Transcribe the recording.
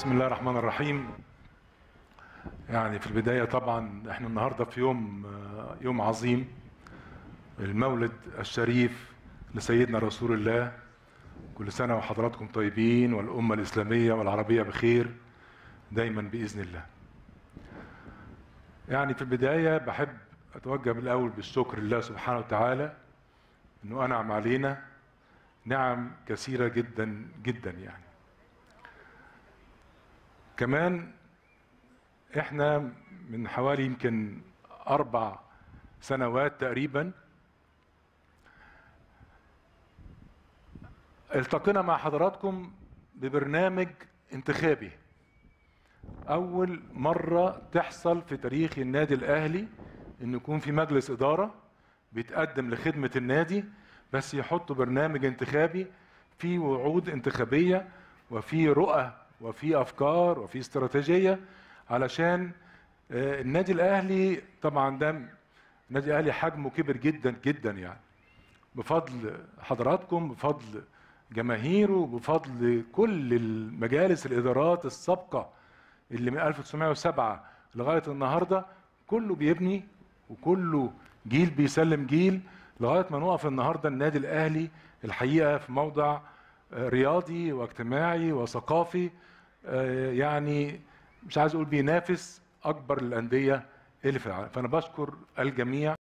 بسم الله الرحمن الرحيم يعني في البداية طبعا احنا النهاردة في يوم يوم عظيم المولد الشريف لسيدنا رسول الله كل سنة وحضراتكم طيبين والأمة الإسلامية والعربية بخير دايما بإذن الله يعني في البداية بحب أتوجه بالأول بالشكر لله سبحانه وتعالى أنه أنعم علينا نعم كثيرة جدا جدا يعني كمان احنا من حوالي يمكن اربع سنوات تقريبا التقينا مع حضراتكم ببرنامج انتخابي اول مرة تحصل في تاريخ النادي الاهلي ان يكون في مجلس ادارة بيتقدم لخدمة النادي بس يحطوا برنامج انتخابي فيه وعود انتخابية وفي رؤى وفي افكار وفي استراتيجيه علشان النادي الاهلي طبعا ده النادي الاهلي حجمه كبر جدا جدا يعني بفضل حضراتكم بفضل جماهيره بفضل كل المجالس الادارات السابقه اللي من 1907 لغايه النهارده كله بيبني وكله جيل بيسلم جيل لغايه ما نقف النهارده النادي الاهلي الحقيقه في موضع رياضي واجتماعي وثقافي يعني مش عايز اقول بينافس اكبر الانديه اللي في العالم فانا بشكر الجميع